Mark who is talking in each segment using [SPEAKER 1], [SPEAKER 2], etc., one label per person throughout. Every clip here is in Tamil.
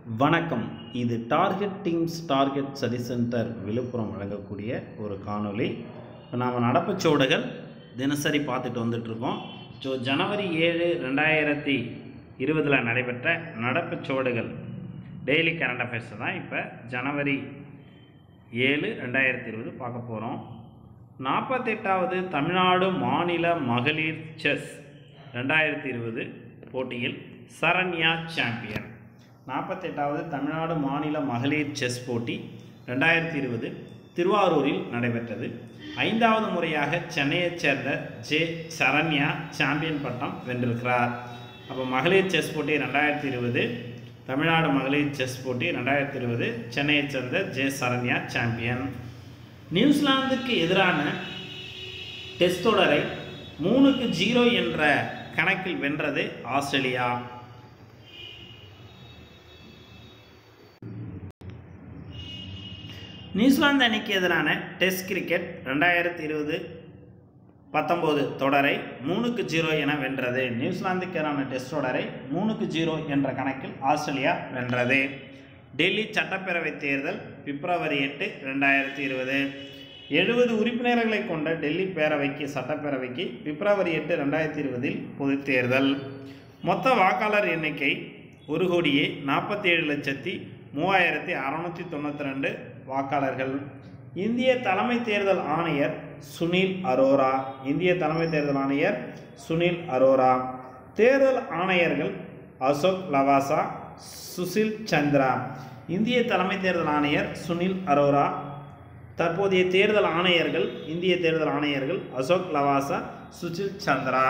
[SPEAKER 1] வணக்கம் இது target teams target study centre Villupuram வழங்கக்கூடிய ஒரு காணொளி இப்போ நாம் நடப்புச்சோடுகள் தினசரி பார்த்துட்டு வந்துட்ருக்கோம் ஸோ ஜனவரி ஏழு ரெண்டாயிரத்தி இருபதில் நடைபெற்ற நடப்புச்சோடுகள் டெய்லி கரண்ட் அஃபேர்ஸ் தான் இப்போ ஜனவரி ஏழு ரெண்டாயிரத்தி இருபது பார்க்க போகிறோம் நாற்பத்தெட்டாவது தமிழ்நாடு மாநில மகளிர் செஸ் ரெண்டாயிரத்தி இருபது போட்டியில் சரண்யா சாம்பியன் நாற்பத்தெட்டாவது தமிழ்நாடு மாநில மகளிர் செஸ் போட்டி ரெண்டாயிரத்தி இருபது திருவாரூரில் நடைபெற்றது ஐந்தாவது முறையாக சென்னையைச் சேர்ந்த ஜே சரண்யா சாம்பியன் பட்டம் வென்றிருக்கிறார் அப்போ மகளிர் செஸ் போட்டி ரெண்டாயிரத்தி இருபது தமிழ்நாடு மகளிர் செஸ் போட்டி ரெண்டாயிரத்தி இருபது சென்னையைச் சேர்ந்த ஜே சரண்யா சாம்பியன் நியூசிலாந்துக்கு எதிரான டெஸ்ட் தொடரை மூணுக்கு ஜீரோ என்ற கணக்கில் வென்றது ஆஸ்திரேலியா நியூசிலாந்து அணிக்கு எதிரான டெஸ்ட் கிரிக்கெட் ரெண்டாயிரத்தி இருபது பத்தொம்போது தொடரை மூணுக்கு ஜீரோ என வென்றது நியூசிலாந்துக்கு எதிரான டெஸ்ட் தொடரை மூணுக்கு ஜீரோ என்ற கணக்கில் ஆஸ்திரேலியா வென்றது டெல்லி சட்டப்பேரவை தேர்தல் பிப்ரவரி எட்டு ரெண்டாயிரத்தி இருபது எழுபது உறுப்பினர்களை கொண்ட டெல்லி பேரவைக்கு சட்டப்பேரவைக்கு பிப்ரவரி எட்டு ரெண்டாயிரத்தி இருபதில் பொதுத் தேர்தல் மொத்த வாக்காளர் எண்ணிக்கை ஒரு கோடியே நாற்பத்தி ஏழு லட்சத்தி மூவாயிரத்தி அறநூற்றி தொண்ணூற்றி ரெண்டு வாக்காளர்கள் இந்திய தலைமை தேர்தல் ஆணையர் சுனில் அரோரா இந்திய தலைமை தேர்தல் ஆணையர் சுனில் அரோரா தேர்தல் ஆணையர்கள் அசோக் லவாசா சுசில் சந்திரா இந்திய தலைமை தேர்தல் ஆணையர் சுனில் அரோரா தற்போதைய தேர்தல் ஆணையர்கள் இந்திய தேர்தல் ஆணையர்கள் அசோக் லவாசா சுசில் சந்திரா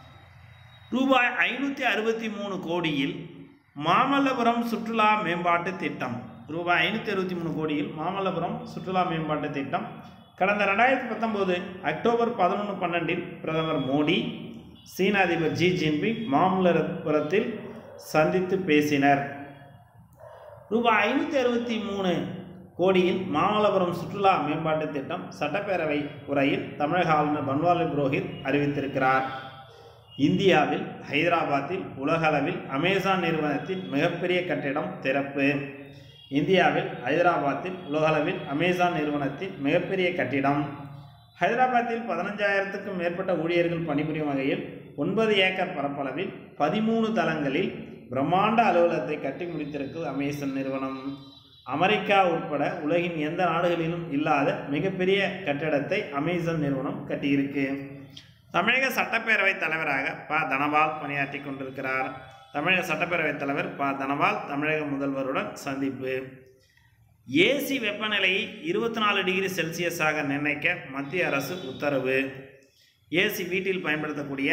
[SPEAKER 1] ரூபாய் ஐநூற்றி அறுபத்தி மூணு கோடியில் மாமல்லபுரம் சுற்றுலா மேம்பாட்டு திட்டம் ரூபாய் ஐநூற்றி அறுபத்தி மூணு கோடியில் மாமல்லபுரம் சுற்றுலா மேம்பாட்டு திட்டம் கடந்த ரெண்டாயிரத்தி பத்தொம்போது அக்டோபர் பதினொன்று பன்னெண்டில் பிரதமர் மோடி சீன அதிபர் ஜி ஜின்பிங் மாமல்லபுரத்தில் சந்தித்து பேசினர் ரூபாய் ஐநூற்றி அறுபத்தி மூணு கோடியில் மாமல்லபுரம் சுற்றுலா மேம்பாட்டு திட்டம் சட்டப்பேரவை உரையில் தமிழக ஆளுநர் பன்வாரி புரோஹித் அறிவித்திருக்கிறார் இந்தியாவில் ஹைதராபாத்தில் உலகளவில் அமேசான் நிறுவனத்தின் மிகப்பெரிய கட்டிடம் திறப்பு இந்தியாவில் ஹைதராபாத்தில் உலகளவில் அமேசான் நிறுவனத்தின் மிகப்பெரிய கட்டிடம் ஹைதராபாத்தில் பதினஞ்சாயிரத்துக்கும் மேற்பட்ட ஊழியர்கள் பணிபுரியும் வகையில் ஒன்பது ஏக்கர் பரப்பளவில் பதிமூணு தளங்களில் பிரம்மாண்ட அலுவலகத்தை கட்டி முடித்திருக்கு அமேசான் நிறுவனம் அமெரிக்கா உட்பட உலகின் எந்த நாடுகளிலும் இல்லாத மிகப்பெரிய கட்டிடத்தை அமேசான் நிறுவனம் கட்டியிருக்கு தமிழக சட்டப்பேரவைத் தலைவராக ப தனபால் பணியாற்றி கொண்டிருக்கிறார் தமிழக சட்டப்பேரவைத் தலைவர் ப தனபால் தமிழக முதல்வருடன் சந்திப்பு ஏசி வெப்பநிலையை இருபத்தி நாலு டிகிரி செல்சியஸாக நிர்ணயிக்க மத்திய அரசு உத்தரவு ஏசி வீட்டில் பயன்படுத்தக்கூடிய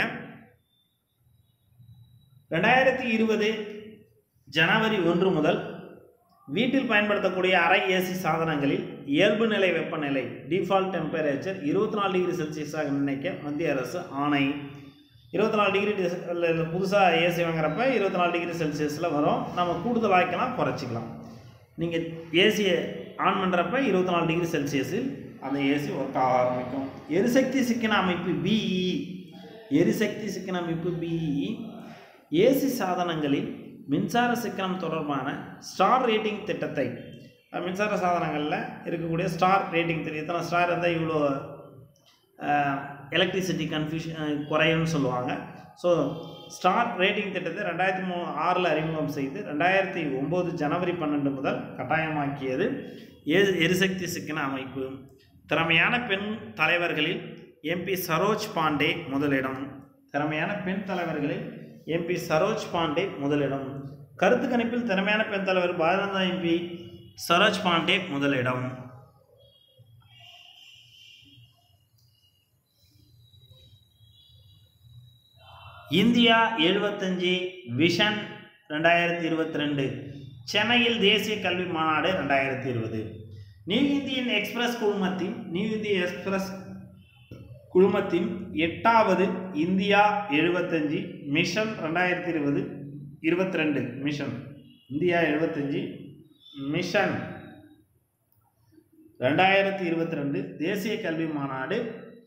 [SPEAKER 1] ரெண்டாயிரத்தி இருபது ஜனவரி ஒன்று முதல் வீட்டில் பயன்படுத்தக்கூடிய அறை ஏசி சாதனங்களில் இயல்பு நிலை வெப்பநிலை டிஃபால்ட் டெம்பரேச்சர் இருபத்தி நாலு டிகிரி செல்சியஸாக நிர்ணயிக்க மத்திய அரசு ஆணை இருபத்தி நாலு டிகிரி புதுசாக ஏசி வாங்குறப்ப இருபத்தி நாலு டிகிரி செல்சியஸில் வரும் நம்ம கூடுதல் ஆக்கலாம் குறைச்சிக்கலாம் நீங்கள் ஏசியை ஆன் பண்ணுறப்ப இருபத்தி நாலு டிகிரி செல்சியஸில் அந்த ஏசி ஒர்க் ஆக ஆரம்பிக்கும் எரிசக்தி சிக்கன அமைப்பு பிஇ எரிசக்தி சிக்கன அமைப்பு பிஇ ஏசி சாதனங்களில் மின்சார சிக்கனம் தொடர்பான ஸ்டார் ரேட்டிங் திட்டத்தை மின்சார சாதனங்களில் இருக்கக்கூடிய ஸ்டார் ரேட்டிங் திட்டம் இத்தனை ஸ்டார் இருந்தால் இவ்வளோ எலக்ட்ரிசிட்டி கன்ஃபியூஷன் குறையும்னு சொல்லுவாங்க ஸோ ஸ்டார் ரேட்டிங் திட்டத்தை ரெண்டாயிரத்தி மூ ஆறில் அறிமுகம் செய்து ரெண்டாயிரத்தி ஒம்பது ஜனவரி பன்னெண்டு முதல் கட்டாயமாக்கியது எ எரிசக்தி சிக்கன அமைப்பு திறமையான பெண் தலைவர்களில் எம்பி சரோஜ் பாண்டே முதலிடம் திறமையான பெண் தலைவர்களில் எம்பி சரோஜ் பாண்டே முதலிடம் கருத்து கணிப்பில் திறமையான பெண் தலைவர் பாரத எம்பி சரோஜ் பாண்டே முதலிடம் இந்தியா எழுபத்தஞ்சி விஷன் ரெண்டாயிரத்தி இருபத்தி ரெண்டு சென்னையில் தேசிய கல்வி மாநாடு ரெண்டாயிரத்தி இருபது நியூ இந்தியன் எக்ஸ்பிரஸ் குழுமத்தின் நியூ இந்திய எக்ஸ்பிரஸ் குழுமத்தின் எட்டாவது இந்தியா எழுபத்தஞ்சி மிஷன் ரெண்டாயிரத்தி இருபது இருபத்தி ரெண்டு மிஷன் இந்தியா எழுபத்தஞ்சி மிஷன் ரெண்டாயிரத்தி இருபத்தி ரெண்டு தேசிய கல்வி மாநாடு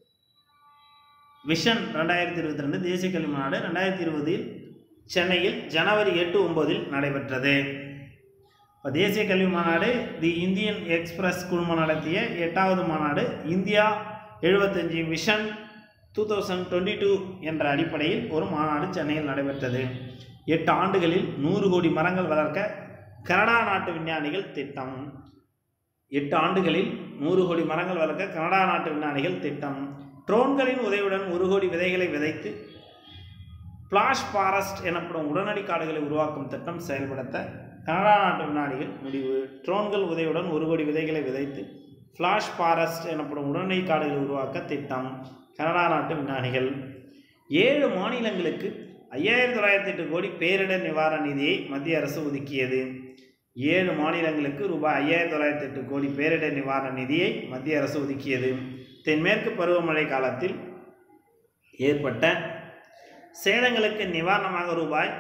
[SPEAKER 1] விஷன் ரெண்டாயிரத்தி இருபத்தி ரெண்டு தேசிய கல்வி மாநாடு ரெண்டாயிரத்தி இருபதில் சென்னையில் ஜனவரி எட்டு ஒன்பதில் நடைபெற்றது இப்போ தேசிய கல்வி மாநாடு தி இந்தியன் எக்ஸ்பிரஸ் குழுமம் நடத்திய எட்டாவது மாநாடு இந்தியா எழுபத்தஞ்சி vision two thousand twenty two என்ற அடிப்படையில் ஒரு மாநாடு சென்னையில் நடைபெற்றது எட்டு ஆண்டுகளில் நூறு கோடி மரங்கள் வளர்க்க கனடா நாட்டு விஞ்ஞானிகள் திட்டம் எட்டு ஆண்டுகளில் நூறு கோடி மரங்கள் வளர்க்க கனடா நாட்டு விஞ்ஞானிகள் திட்டம் ட்ரோன்களின் உதவியுடன் ஒரு கோடி விதைகளை விதைத்து பிளாஷ் ஃபாரஸ்ட் எனப்படும் உடனடி காடுகளை உருவாக்கும் திட்டம் செயல்படுத்த கனடா நாட்டு விஞ்ஞானிகள் முடிவு ட்ரோன்கள் உதவியுடன் ஒரு கோடி விதைகளை விதைத்து ஃப்ளாஷ் ஃபாரஸ்ட் எனப்படும் உடனடி காடுகளை உருவாக்க திட்டம் கனடா நாட்டு விஞ்ஞானிகள் ஏழு மாநிலங்களுக்கு ஐயாயிரத்தி தொள்ளாயிரத்தி எட்டு கோடி பேரிடர் நிவாரண நிதியை மத்திய அரசு ஒதுக்கியது ஏழு மாநிலங்களுக்கு ரூபாய் ஐயாயிரத்தி தொள்ளாயிரத்தி எட்டு கோடி பேரிடர் நிவாரண நிதியை மத்திய அரசு ஒதுக்கியது தென்மேற்கு பருவமழை காலத்தில் ஏற்பட்ட சேதங்களுக்கு நிவாரணமாக ரூபாய்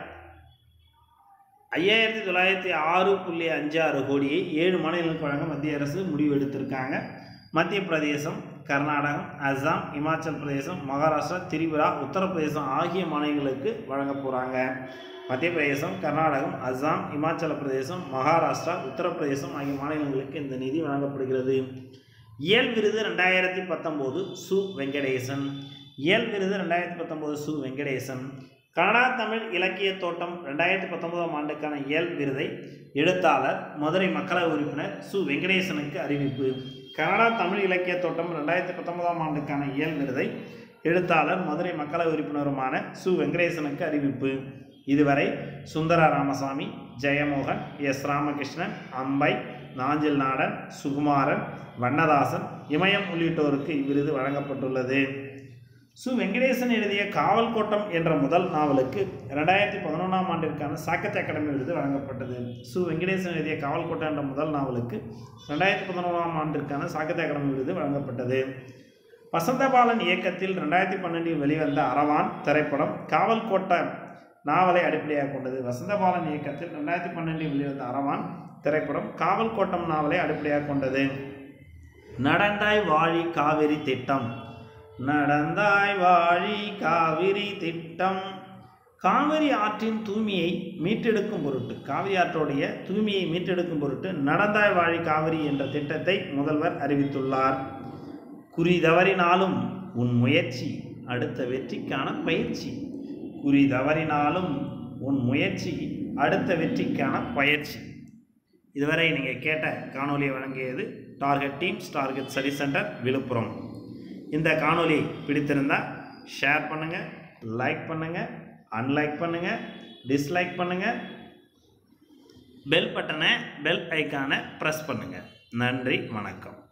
[SPEAKER 1] ஐயாயிரத்தி தொள்ளாயிரத்தி ஆறு புள்ளி அஞ்சு ஆறு கோடியை ஏழு மாநிலங்களுக்கு வழங்க மத்திய அரசு முடிவு எடுத்திருக்காங்க மத்திய பிரதேசம் கர்நாடகம் அஸ்ஸாம் இமாச்சல் பிரதேசம் மகாராஷ்டிரா திரிபுரா உத்தரப்பிரதேசம் ஆகிய மாநிலங்களுக்கு வழங்க போகிறாங்க மத்திய பிரதேசம் கர்நாடகம் அஸ்ஸாம் இமாச்சல பிரதேசம் மகாராஷ்டிரா உத்தரப்பிரதேசம் ஆகிய மாநிலங்களுக்கு இந்த நிதி வழங்கப்படுகிறது இயல் விருது ரெண்டாயிரத்தி பத்தொம்போது சு வெங்கடேசன் இயல் விருது ரெண்டாயிரத்தி பத்தொம்போது சு வெங்கடேசன் கனடா தமிழ் இலக்கிய தோட்டம் ரெண்டாயிரத்தி பத்தொன்பதாம் ஆண்டுக்கான இயல் விருதை எழுத்தாளர் மதுரை மக்களவை உறுப்பினர் சு வெங்கடேசனுக்கு அறிவிப்பு கனடா தமிழ் இலக்கிய தோட்டம் ரெண்டாயிரத்தி பத்தொன்பதாம் ஆண்டுக்கான இயல் விருதை எழுத்தாளர் மதுரை மக்களவை உறுப்பினருமான சு வெங்கடேசனுக்கு அறிவிப்பு இதுவரை சுந்தர ராமசாமி ஜெயமோகன் எஸ் ராமகிருஷ்ணன் அம்பை நாஞ்சில் நாடன் சுகுமாரன் வண்ணதாசன் இமயம் உள்ளிட்டோருக்கு இவ்விருது வழங்கப்பட்டுள்ளது சு வெங்கடேசன் எழுதிய காவல் கோட்டம் என்ற முதல் நாவலுக்கு ரெண்டாயிரத்தி பதினொன்றாம் ஆண்டிற்கான சாகித்ய அகாடமி விருது வழங்கப்பட்டது சு வெங்கடேசன் எழுதிய காவல் கோட்டம் என்ற முதல் நாவலுக்கு ரெண்டாயிரத்தி பதினொன்றாம் ஆண்டிற்கான சாகித்ய அகாடமி விருது வழங்கப்பட்டது வசந்தபாலன் இயக்கத்தில் ரெண்டாயிரத்தி பன்னெண்டில் வெளிவந்த அரவான் திரைப்படம் காவல் கோட்டை நாவலை அடிப்படையாக கொண்டது வசந்தபாலன் இயக்கத்தில் ரெண்டாயிரத்தி பன்னெண்டில் வெளிவந்த அரவான் திரைப்படம் காவல் கோட்டம் நாவலை அடிப்படையாக கொண்டது நடந்தாய் வாழி காவிரி திட்டம் நடந்தாய் வாழி காவிரி திட்டம் காவிரி ஆற்றின் தூய்மையை மீட்டெடுக்கும் பொருட்டு காவிரி ஆற்றோடைய தூய்மையை மீட்டெடுக்கும் பொருட்டு நடந்தாய் வாழி காவிரி என்ற திட்டத்தை முதல்வர் அறிவித்துள்ளார் குறி தவறினாலும் உன் முயற்சி அடுத்த வெற்றிக்கான பயிற்சி குறி தவறினாலும் உன் முயற்சி அடுத்த வெற்றிக்கான பயிற்சி இதுவரை நீங்கள் கேட்ட காணொலியை வழங்கியது target teams target study centre Villupuram இந்த காணொலி பிடித்திருந்தால் ஷேர் பண்ணுங்கள் லைக் பண்ணுங்கள் அன்லைக் பண்ணுங்கள் டிஸ்லைக் பண்ணுங்கள் பெல் பட்டனை பெல் ஐக்கானை ப்ரெஸ் பண்ணுங்கள் நன்றி வணக்கம்